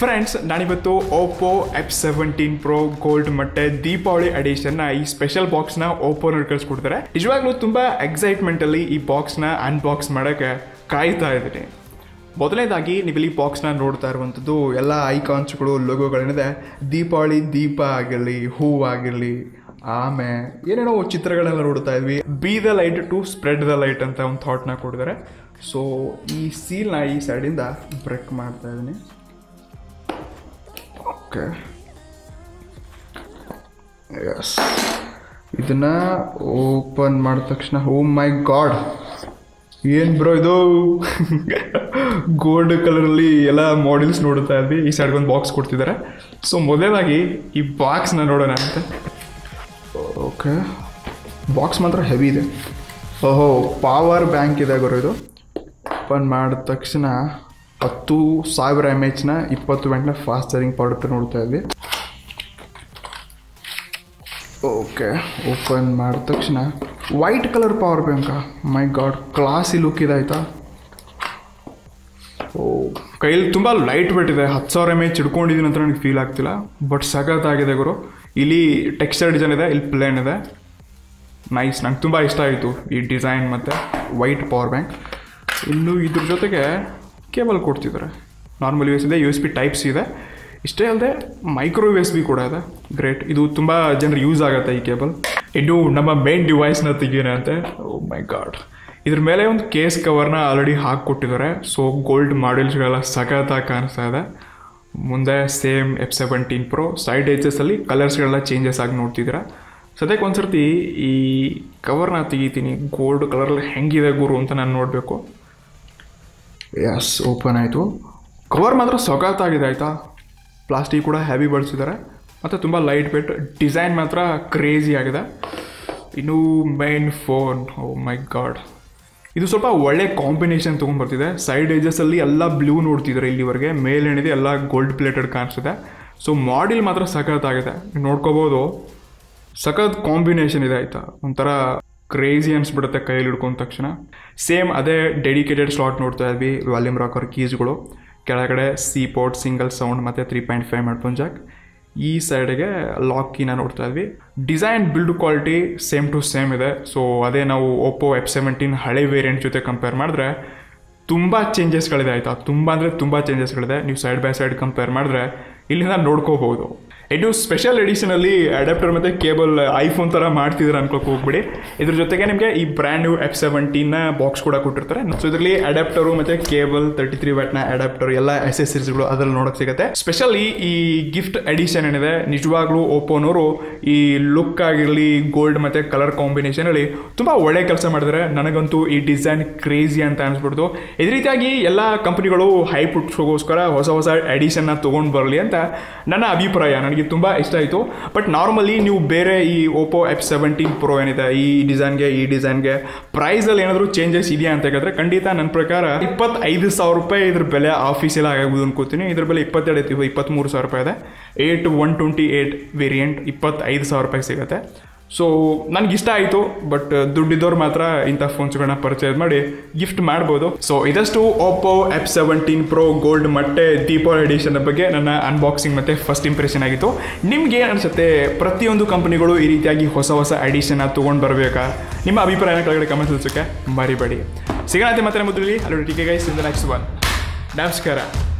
friends ನಾನಿವತ್ತು Oppo F seventeen pro gold ಮತ್ತೆ ದೀಪಾವಳಿ ಅಡಿಷನ್ನ ಈ ಸ್ಪೆಷಲ್ ಬಾಕ್ಸ್ನ ಓಪೋನವ್ರು ಕಳಿಸ್ಕೊಡ್ತಾರೆ ನಿಜವಾಗ್ಲೂ ತುಂಬ ಎಕ್ಸೈಟ್ಮೆಂಟಲ್ಲಿ ಈ ಬಾಕ್ಸ್ನ ಅನ್ಬಾಕ್ಸ್ ಮಾಡೋಕ್ಕೆ ಕಾಯ್ತಾ ಇದ್ದೀನಿ ಮೊದಲನೇದಾಗಿ ನೀವಿಲ್ಲಿ ಬಾಕ್ಸ್ನ ನೋಡ್ತಾ ಇರುವಂಥದ್ದು ಎಲ್ಲ ಐಕಾನ್ಸ್ಗಳು ಲೋಗೋಗಳೇನಿದೆ ದೀಪಾವಳಿ ದೀಪ ಆಗಿರಲಿ ಹೂವಾಗಿರಲಿ ಆಮೆ ಏನೇನೋ ಚಿತ್ರಗಳೆಲ್ಲ ನೋಡ್ತಾ ಇದ್ವಿ be the light to spread the light ಅಂತ ಒಂದು ಥಾಟ್ನ ಕೊಟ್ಟಿದ್ದಾರೆ ಸೊ ಈ ಸೀಲ್ನ ಈ ಸೈಡಿಂದ ಬ್ರೇಕ್ ಮಾಡ್ತಾ ಇದ್ದೀನಿ ಓಕೆ ಎಸ್ ಇದನ್ನ ಓಪನ್ ಮಾಡಿದ ತಕ್ಷಣ ಓ ಮೈ ಗಾಡ್ ಏನು ಬ್ರೋ ಇದು ಗೋಲ್ಡ್ ಕಲರಲ್ಲಿ ಎಲ್ಲ ಮಾಡೆಲ್ಸ್ ನೋಡ್ತಾ ಇದ್ವಿ ಈ ಸೈಡ್ಗೆ ಒಂದು ಬಾಕ್ಸ್ ಕೊಡ್ತಿದ್ದಾರೆ ಸೊ ಮೊದಲನೇದಾಗಿ ಈ ಬಾಕ್ಸ್ನ ನೋಡೋಣ ಅಂತ ಓಕೆ ಬಾಕ್ಸ್ ಮಾತ್ರ ಹೆವಿ ಇದೆ ಓಹೋ ಪವರ್ ಬ್ಯಾಂಕ್ ಇದೆ ಗುರು ಇದು ಓಪನ್ ಮಾಡಿದ ತಕ್ಷಣ ಹತ್ತು ಸಾವಿರ ಎಮ್ ಎಚ್ನ ಇಪ್ಪತ್ತು ಗಂಟೆ ಫಾಸ್ಟ್ ಚಾರ್ಜಿಂಗ್ ಪವರ್ ನೋಡ್ತಾ ಇದ್ವಿ ಓಕೆ ಓಪನ್ ಮಾಡಿದ ತಕ್ಷಣ ವೈಟ್ ಕಲರ್ ಪವರ್ ಬ್ಯಾಂಕಾ ಮೈ ಗಾಡ್ ಕ್ಲಾಸಿ ಲುಕ್ ಇದೆ ಆಯ್ತಾ ಓ ಕೈಯಲ್ಲಿ ತುಂಬ ಲೈಟ್ ವೇಟ್ ಇದೆ ಹತ್ತು ಸಾವಿರ ಎಮ್ ಎಚ್ ಹಿಡ್ಕೊಂಡಿದ್ದೀನಿ ಅಂತ ನನಗೆ ಫೀಲ್ ಆಗ್ತಿಲ್ಲ ಬಟ್ ಸಖತ್ತಾಗಿದೆ ಗುರು ಇಲ್ಲಿ ಟೆಕ್ಸ್ಚರ್ ಡಿಸೈನ್ ಇದೆ ಇಲ್ಲಿ ಪ್ಲೇನ್ ಇದೆ ನೈಸ್ ನಂಗೆ ತುಂಬ ಇಷ್ಟ ಆಯಿತು ಈ ಡಿಸೈನ್ ಮತ್ತು ವೈಟ್ ಪವರ್ ಬ್ಯಾಂಕ್ ಇನ್ನು ಇದ್ರ ಜೊತೆಗೆ ಕೇಬಲ್ ಕೊಡ್ತಿದ್ದಾರೆ ನಾರ್ಮಲ್ ಯು ಎಸ್ ಇದೆ ಯು ಎಸ್ ಬಿ ಟೈಪ್ಸ್ ಇದೆ ಇಷ್ಟೇ ಅಲ್ಲದೆ ಮೈಕ್ರೋ ಯು ಎಸ್ ಬಿ ಕೂಡ ಇದೆ ಗ್ರೇಟ್ ಇದು ತುಂಬ ಜನರು ಯೂಸ್ ಆಗುತ್ತೆ ಈ ಕೇಬಲ್ ಇನ್ನು ನಮ್ಮ ಮೇನ್ ಡಿವೈಸ್ನ ತೆಗೀನ ಅಂತೆ ಓ ಮೈ ಗಾಡ್ ಇದ್ರ ಮೇಲೆ ಒಂದು ಕೇಸ್ ಕವರ್ನ ಆಲ್ರೆಡಿ ಹಾಕಿಕೊಟ್ಟಿದ್ದಾರೆ ಸೊ ಗೋಲ್ಡ್ ಮಾಡೆಲ್ಸ್ಗಳೆಲ್ಲ ಸಖತ್ತಾಗಿ ಕಾಣಿಸ್ತಾ ಇದೆ ಮುಂದೆ same F seventeen pro side ಏಜಸಲ್ಲಿ ಕಲರ್ಸ್ಗಳೆಲ್ಲ ಚೇಂಜಸ್ ಆಗಿ ನೋಡ್ತಿದ್ದೀರಾ ಸದ್ಯಕ್ಕೆ ಒಂದು ಸರ್ತಿ ಈ ಕವರ್ನ ತೆಗಿತೀನಿ ಗೋಲ್ಡ್ ಕಲರಲ್ಲಿ ಹೆಂಗಿದೆ ಗುರು ಅಂತ ನಾನು ನೋಡಬೇಕು ಎಸ್ ಓಪನ್ ಆಯಿತು ಕವರ್ ಮಾತ್ರ ಸೊಗತ್ತಾಗಿದೆ ಆಯಿತಾ ಪ್ಲಾಸ್ಟಿಕ್ ಕೂಡ ಹೆವಿ ಬಳಸಿದ್ದಾರೆ ಮತ್ತು ತುಂಬ ಲೈಟ್ ವೇಟ್ ಡಿಸೈನ್ ಮಾತ್ರ ಕ್ರೇಜಿ ಆಗಿದೆ ಇನ್ನು main phone oh my god ಇದು ಸ್ವಲ್ಪ ಒಳ್ಳೆ ಕಾಂಬಿನೇಷನ್ ತೊಗೊಂಡ್ಬರ್ತಿದೆ ಸೈಡ್ ಏಜಸಲ್ಲಿ ಎಲ್ಲ ಬ್ಲೂ ನೋಡ್ತಿದ್ದಾರೆ ಇಲ್ಲಿವರೆಗೆ ಮೇಲೇನಿದೆ ಎಲ್ಲ ಗೋಲ್ಡ್ ಪ್ಲೇಟೆಡ್ ಕಾಣಿಸ್ತಿದೆ ಸೊ ಮಾಡಿಲ್ ಮಾತ್ರ ಸಖತ್ತಾಗಿದೆ ನೋಡ್ಕೋಬೋದು ಸಖತ್ ಕಾಂಬಿನೇಷನ್ ಇದೆ ಆಯಿತಾ ಒಂಥರ ಕ್ರೇಜಿ ಅನ್ಸ್ಬಿಡುತ್ತೆ ಕೈಯಲ್ಲಿ ಹಿಡ್ಕೊಂಡ ತಕ್ಷಣ ಸೇಮ್ ಅದೇ ಡೆಡಿಕೇಟೆಡ್ ಸ್ಲಾಟ್ ನೋಡ್ತಾ ಇದ್ವಿ ವಾಲ್ಯೂಮ್ ರಾಕರ್ ಕೀಸ್ಗಳು ಕೆಳಗಡೆ ಸಿ ಪೋರ್ಟ್ ಸಿಂಗಲ್ ಸೌಂಡ್ ಮತ್ತು three point five headphone jack ಈ ಸೈಡ್ಗೆ ಲಾಕ್ ಕೀನ ನೋಡ್ತಾ ಇದ್ವಿ design build quality same to same ಇದೆ ಸೊ ಅದೇ ನಾವು ಓಪೋ ಎಫ್ ಸೆವೆಂಟೀನ್ ಹಳೆ ವೇರಿಯಂಟ್ ಜೊತೆ ಕಂಪೇರ್ ಮಾಡಿದ್ರೆ ತುಂಬ ಚೇಂಜಸ್ಗಳಿದೆ ಆಯಿತಾ ತುಂಬ ಅಂದರೆ ತುಂಬ ಚೇಂಜಸ್ಗಳಿದೆ ನೀವು ಸೈಡ್ ಬೈ ಸೈಡ್ ಕಂಪೇರ್ ಮಾಡಿದ್ರೆ ಇಲ್ಲಿಂದ ನೋಡ್ಕೋಬಹುದು ಇದು ಸ್ಪೆಷಲ್ ಎಡಿಷನಲ್ಲಿ ಅಡಾಪ್ಟರ್ ಮತ್ತು ಕೇಬಲ್ ಐಫೋನ್ ಥರ ಮಾಡ್ತಿದ್ರೆ ಅನ್ಕೋಕೆ ಹೋಗ್ಬಿಡಿ ಇದ್ರ ಜೊತೆಗೆ ನಿಮಗೆ ಈ ಬ್ರ್ಯಾಂಡ್ ನ್ಯೂ ಎಫ್ ಸೆವೆಂಟೀನ್ನ ಬಾಕ್ಸ್ ಕೂಡ ಕೊಟ್ಟಿರ್ತಾರೆ ಸೊ ಇದರಲ್ಲಿ ಅಡಾಪ್ಟರು ಮತ್ತು ಕೇಬಲ್ ತರ್ಟಿ ತ್ರೀ ವ್ಯಾಟ್ನ ಅಡಾಪ್ಟರ್ ಎಲ್ಲ ಎಸೆಸರೀಸ್ಗಳು ಅದ್ರಲ್ಲಿ ನೋಡೋಕೆ ಸಿಗುತ್ತೆ ಸ್ಪೆಷಲಿ ಈ ಗಿಫ್ಟ್ ಎಡಿಷನ್ ಏನಿದೆ ನಿಜವಾಗ್ಲೂ ಓಪೋನವರು ಈ ಲುಕ್ ಆಗಿರಲಿ ಗೋಲ್ಡ್ ಮತ್ತು ಕಲರ್ ಕಾಂಬಿನೇಷನಲ್ಲಿ ತುಂಬ ಒಳ್ಳೆ ಕೆಲಸ ಮಾಡಿದ್ದಾರೆ ನನಗಂತೂ ಈ ಡಿಸೈನ್ ಕ್ರೇಜಿ ಅಂತ ಅನಿಸ್ಬಿಡ್ತು ಇದೇ ರೀತಿಯಾಗಿ ಎಲ್ಲ ಕಂಪನಿಗಳು ಹೈಪ್ ಹುಟ್ಟಿಸೋಗೋಸ್ಕರ ಹೊಸ ಹೊಸ ಎಡಿಷನ್ನ ತೊಗೊಂಡು ಬರಲಿ ಅಂತ ನನ್ನ ಅಭಿಪ್ರಾಯ ನನಗೆ ತುಂಬ ಇಷ್ಟ ಆಯಿತು ಬಟ್ ನಾರ್ಮಲಿ ನೀವು ಬೇರೆ ಈ ಓಪೋ ಎಫ್ ಸೆವೆಂಟೀನ್ ಪ್ರೋ ಏನಿದೆ ಈ ಡಿಸೈನ್ಗೆ ಈ ಡಿಸೈನ್ಗೆ ಪ್ರೈಸಲ್ಲಿ ಏನಾದರೂ ಚೇಂಜಸ್ ಇದೆಯಾ ಅಂತ ಹೇಳಿದ್ರೆ ಖಂಡಿತ ನನ್ನ ಪ್ರಕಾರ ಇಪ್ಪತ್ತೈದು ಸಾವಿರ ರೂಪಾಯಿ ಇದ್ರ ಬೆಲೆ ಆಫೀಸಲ್ಲಿ ಆಗಾಗ್ಬೋದು ಅನ್ಕೋತೀನಿ ಇದ್ರ ಬೆಲೆ ಇಪ್ಪತ್ತೆರಡು ಐತಿ ಇಪ್ಪತ್ತ್ಮೂರು ಸಾವಿರ ರೂಪಾಯಿ ಇದೆ eight one twenty eight variant ಇಪ್ಪತ್ತೈದು ಸಾವಿರ ರೂಪಾಯಿ ಸಿಗುತ್ತೆ ಸೊ ನನಗೆ ಇಷ್ಟ ಆಯಿತು ಬಟ್ ದುಡ್ಡಿದ್ದವ್ರು ಮಾತ್ರ ಇಂಥ ಫೋನ್ಸ್ಗಳನ್ನ ಪರ್ಚೇಸ್ ಮಾಡಿ ಗಿಫ್ಟ್ ಮಾಡ್ಬೋದು ಸೊ ಇದಷ್ಟು Oppo F seventeen pro gold ಮತ್ತೆ ದೀಪಾವಳಿ ಎಡಿಷನ್ ಬಗ್ಗೆ ನನ್ನ ಅನ್ಬಾಕ್ಸಿಂಗ್ ಮತ್ತು ಫಸ್ಟ್ ಇಂಪ್ರೆಷನ್ ಆಗಿತ್ತು ನಿಮ್ಗೆ ಏನು ಅನಿಸುತ್ತೆ ಪ್ರತಿಯೊಂದು ಕಂಪನಿಗಳು ಈ ರೀತಿಯಾಗಿ ಹೊಸ ಹೊಸ ಎಡಿಷನ್ನ ತೊಗೊಂಡು ಬರಬೇಕಾ ನಿಮ್ಮ ಅಭಿಪ್ರಾಯನ ಕೆಳಗಡೆ ಕಮೆಂಟ್ ತಿಳಿಸೋಕ್ಕೆ ಮರಿಬೇಡಿ ಸಿಗೋಣ ಮತ್ತೆ ಮತ್ತೆ ಮೊದಲಲ್ಲಿ ಅಲ್ಲೂ ಟಿಕೆ guys in the next one ನಮಸ್ಕಾರ